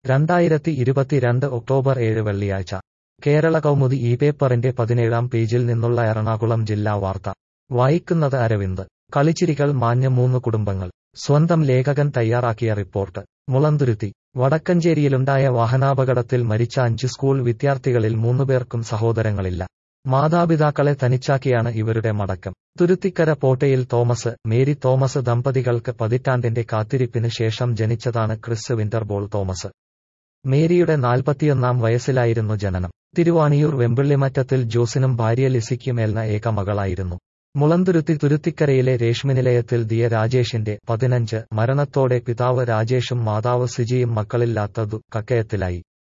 രണ്ടായിരത്തി ഇരുപത്തിരണ്ട് ഒക്ടോബർ ഏഴ് വെള്ളിയാഴ്ച കേരള കൗമുദി ഈ പേപ്പറിന്റെ പതിനേഴാം പേജിൽ നിന്നുള്ള എറണാകുളം ജില്ലാ വാർത്ത വായിക്കുന്നത് അരവിന്ദ് കളിച്ചിരികൾ മാഞ്ഞ മൂന്ന് കുടുംബങ്ങൾ സ്വന്തം ലേഖകൻ തയ്യാറാക്കിയ റിപ്പോർട്ട് മുളന്തുരുത്തി വടക്കഞ്ചേരിയിലുണ്ടായ വാഹനാപകടത്തിൽ മരിച്ച അഞ്ച് സ്കൂൾ വിദ്യാർത്ഥികളിൽ മൂന്നുപേർക്കും സഹോദരങ്ങളില്ല മാതാപിതാക്കളെ തനിച്ചാക്കിയാണ് ഇവരുടെ മടക്കം തുരുത്തിക്കര പോട്ടയിൽ തോമസ് മേരി തോമസ് ദമ്പതികൾക്ക് പതിറ്റാണ്ടിന്റെ കാത്തിരിപ്പിന് ശേഷം ജനിച്ചതാണ് ക്രിസ് വിന്റർബോൾ തോമസ് മേരിയുടെ നാൽപ്പത്തിയൊന്നാം വയസ്സിലായിരുന്നു ജനനം തിരുവാണിയൂർ വെമ്പിള്ളിമറ്റത്തിൽ ജോസിനും ഭാര്യ ലിസിക്കുമേൽന ഏക മകളായിരുന്നു മുളന്തുരുത്തി തുരുത്തിക്കരയിലെ രേഷ്മിനിലയത്തിൽ ദിയ രാജേഷിന്റെ പതിനഞ്ച് മരണത്തോടെ പിതാവ് രാജേഷും മാതാവ് സിജിയും മക്കളില്ലാത്ത ദുഃഖക്കയത്തിലായി